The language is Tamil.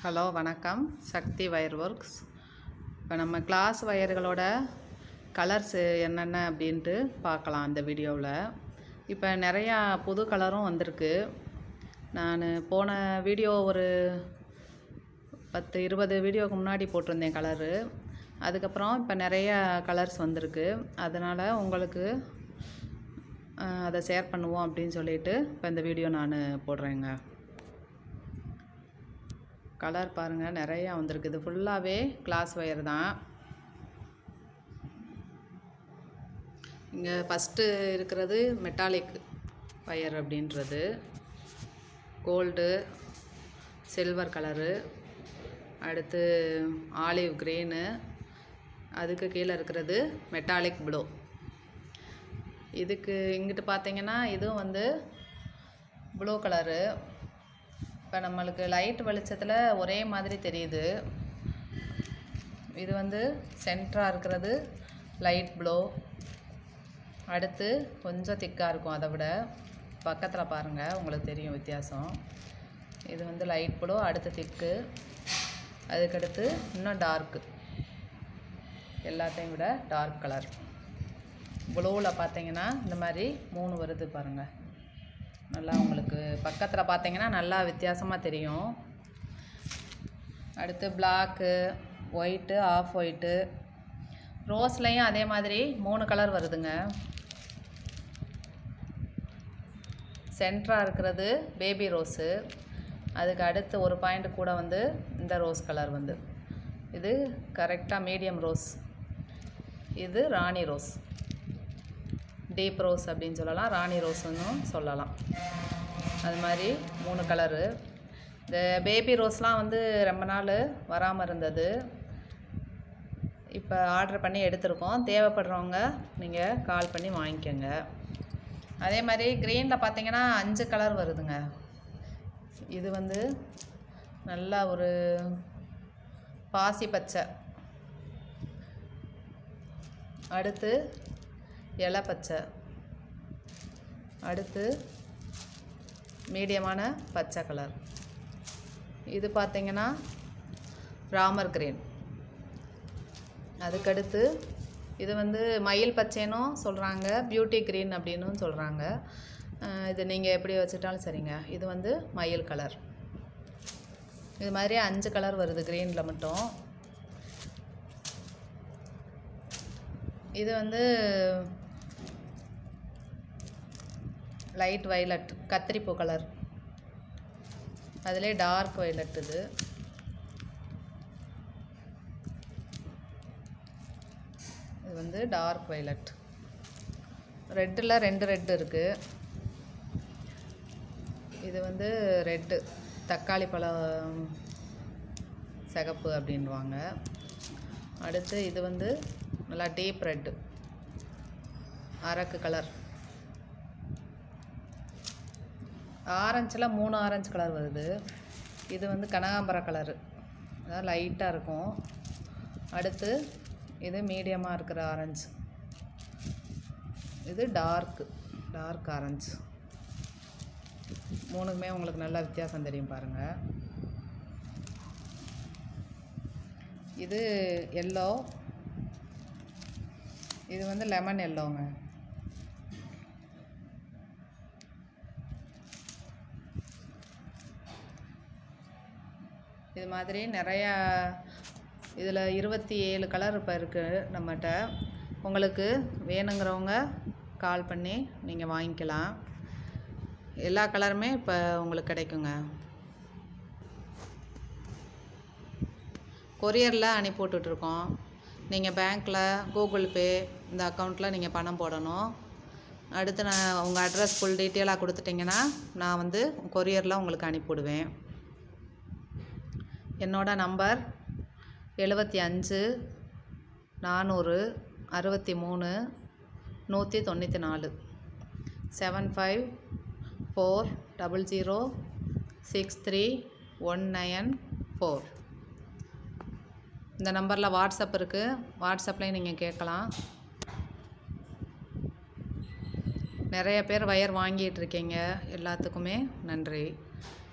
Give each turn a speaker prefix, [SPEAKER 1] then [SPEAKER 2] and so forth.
[SPEAKER 1] ஹலோ வணக்கம் சக்தி வயர் ஒர்க்ஸ் இப்போ நம்ம கிளாஸ் வயர்களோட கலர்ஸ் என்னென்ன அப்படின்ட்டு பார்க்கலாம் இந்த வீடியோவில் இப்போ நிறையா புது கலரும் வந்திருக்கு நான் போன வீடியோ ஒரு பத்து இருபது வீடியோவுக்கு முன்னாடி போட்டிருந்தேன் கலரு அதுக்கப்புறம் இப்போ நிறைய கலர்ஸ் வந்திருக்கு அதனால் உங்களுக்கு அஹ், அதை ஷேர் பண்ணுவோம் அப்படின்னு சொல்லிட்டு இப்போ இந்த வீடியோ நான் போடுறேங்க கலர் பாருங்கள் நிறையா வந்திருக்கு இது ஃபுல்லாகவே கிளாஸ் ஒயர் தான் இங்கே ஃபஸ்ட்டு இருக்கிறது மெட்டாலிக் ஒயர் அப்படின்றது கோல்டு சில்வர் கலரு அடுத்து ஆலிவ் க்ரீனு அதுக்கு கீழே இருக்கிறது மெட்டாலிக் ப்ளூ இதுக்கு இங்கிட்டு பார்த்தீங்கன்னா இதுவும் வந்து ப்ளூ கலரு இப்போ நம்மளுக்கு லைட் வெளிச்சத்தில் ஒரே மாதிரி தெரியுது இது வந்து சென்டராக இருக்கிறது லைட் ப்ளூ அடுத்து கொஞ்சம் திக்காக இருக்கும் அதை விட பக்கத்தில் பாருங்கள் உங்களுக்கு தெரியும் வித்தியாசம் இது வந்து லைட் ப்ளூ அடுத்து திக்கு அதுக்கடுத்து இன்னும் டார்க்கு எல்லாத்தையும் விட டார்க் கலர் ப்ளூவில் பார்த்தீங்கன்னா இந்த மாதிரி மூணு வருது பாருங்கள் நல்லா உங்களுக்கு பக்கத்தில் பார்த்தீங்கன்னா நல்லா வித்தியாசமாக தெரியும் அடுத்து பிளாக்கு ஒயிட்டு ஆஃப் ஒயிட்டு ரோஸ்லேயும் அதே மாதிரி மூணு கலர் வருதுங்க சென்டராக இருக்கிறது பேபி ரோஸு அதுக்கு அடுத்து ஒரு பாயிண்ட் கூட வந்து இந்த ரோஸ் கலர் வந்து இது கரெக்டாக மீடியம் ரோஸ் இது ராணி ரோஸ் டீப் ரோஸ் அப்படின்னு சொல்லலாம் ராணி ரோஸ்னு சொல்லலாம் அது மாதிரி மூணு கலரு இந்த பேபி ரோஸ்லாம் வந்து ரொம்ப நாள் வராமல் இருந்தது இப்போ ஆர்டர் பண்ணி எடுத்திருக்கோம் தேவைப்படுறவங்க நீங்கள் கால் பண்ணி வாங்கிக்கோங்க அதே மாதிரி க்ரீனில் பார்த்தீங்கன்னா அஞ்சு கலர் வருதுங்க இது வந்து நல்லா ஒரு பாசி பச்சை அடுத்து இலை பச்சை அடுத்து மீடியமான பச்சை கலர் இது பார்த்தீங்கன்னா ராமர் கிரீன் அதுக்கடுத்து இது வந்து மயில் பச்சைனும் சொல்கிறாங்க பியூட்டி க்ரீன் அப்படின்னும் சொல்கிறாங்க அஹ் இது நீங்கள் எப்படி வச்சுட்டாலும் சரிங்க இது வந்து மயில் கலர் இது மாதிரி அஞ்சு கலர் வருது க்ரீனில் மட்டும் இது வந்து லைட் வைலட் கத்திரிப்பூ கலர் அதிலே டார்க் வைலட் இது இது வந்து டார்க் வைலட் ரெட்டில் ரெண்டு ரெட்டு இருக்குது இது வந்து ரெட்டு தக்காளி பழம் சிகப்பு அப்படின்வாங்க அடுத்து இது வந்து நல்லா டீப் ரெட்டு அரக்கு கலர் ஆரஞ்சில் மூணு ஆரஞ்சு கலர் வருது இது வந்து கனகாம்பர கலரு அதாவது லைட்டாக இருக்கும் அடுத்து இது மீடியமாக இருக்கிற ஆரஞ்சு இது டார்க்கு டார்க் ஆரஞ்சு மூணுக்குமே உங்களுக்கு நல்லா வித்தியாசம் தெரியும் பாருங்கள் இது எல்லோ இது வந்து லெமன் எல்லோங்க இது மாதிரி நிறையா இதில் இருபத்தி ஏழு கலர் இப்போ இருக்குது நம்மகிட்ட உங்களுக்கு வேணுங்கிறவங்க கால் பண்ணி நீங்கள் வாங்கிக்கலாம் எல்லா கலருமே இப்போ உங்களுக்கு கிடைக்குங்க கொரியரில் அனுப்பி விட்டுட்ருக்கோம் நீங்கள் பேங்க்கில் கூகுள் பே இந்த அக்கௌண்ட்டில் நீங்கள் பணம் போடணும் அடுத்து நான் உங்கள் அட்ரஸ் ஃபுல் டீட்டெயிலாக கொடுத்துட்டிங்கன்னா நான் வந்து கொரியரில் உங்களுக்கு அனுப்பிவிடுவேன் என்னோட நம்பர் எழுபத்தி அஞ்சு நானூறு அறுபத்தி மூணு நூற்றி தொண்ணூற்றி நாலு seven five four double zero six three one nine four இந்த நம்பரில் வாட்ஸ்அப் இருக்குது வாட்ஸ்அப்லேயும் நீங்கள் கேட்கலாம் நிறைய பேர் வயர் வாங்கிட்டு இருக்கீங்க எல்லாத்துக்குமே நன்றி